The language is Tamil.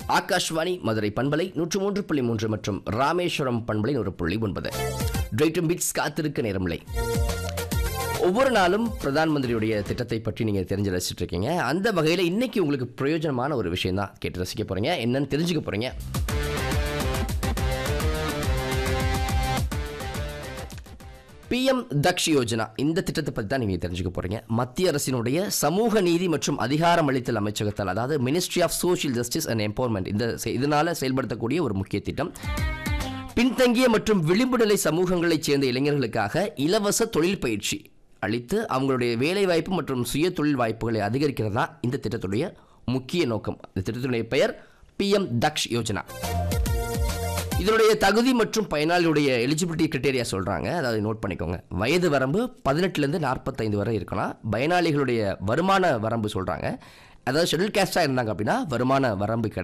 ஆகாஷ்வாணி மதுரை பண்பலை நூற்று மூன்று புள்ளி மூன்று மற்றும் ராமேஸ்வரம் பண்பலை நூறு புள்ளி ஒன்பது டிரைட்டும் பிட்ஸ் காத்திருக்க நேரமில்லை ஒவ்வொரு நாளும் பிரதான் மந்திரியுடைய திட்டத்தை பற்றி நீங்கள் தெரிஞ்சு ரசிச்சுட்டு இருக்கீங்க அந்த வகையில் இன்னைக்கு உங்களுக்கு பிரயோஜனமான ஒரு விஷயம் தான் கேட்டு ரசிக்க போறீங்க என்னன்னு தெரிஞ்சுக்க போறீங்க பிஎம் தக்ஷ் யோஜனா இந்த திட்டத்தை பற்றி தான் நீங்கள் தெரிஞ்சுக்க போறீங்க மத்திய அரசினுடைய சமூக நீதி மற்றும் அதிகாரமளித்தல் அமைச்சகத்தால் அதாவது ministry of social justice and empowerment இந்த செ- இதனால செயல்படுத்தக்கூடிய ஒரு முக்கிய திட்டம் பின்தங்கிய மற்றும் விளிம்பு நிலை சமூகங்களைச் சேர்ந்த இளைஞர்களுக்காக இலவச தொழில் பயிற்சி அளித்து அவங்களுடைய வேலைவாய்ப்பு மற்றும் சுய தொழில் வாய்ப்புகளை அதிகரிக்கிறது தான் இந்த திட்டத்துடைய முக்கிய நோக்கம் இந்த திட்டத்துடைய பெயர் பிஎம் தக்ஷ் யோஜனா இதனுடைய தகுதி மற்றும் பயனாளியுடைய எலிஜிபிலிட்டி கிரிட்டேரியா சொல்கிறாங்க அதாவது நோட் பண்ணிக்கோங்க வயது வரம்பு பதினெட்டுலேருந்து நாற்பத்தைந்து வரை இருக்கலாம் பயனாளிகளுடைய வருமான வரம்பு சொல்கிறாங்க அதாவது ஷெட்யூல் கேஸ்டாக இருந்தாங்க அப்படின்னா வருமான வரம்பு கிடையாது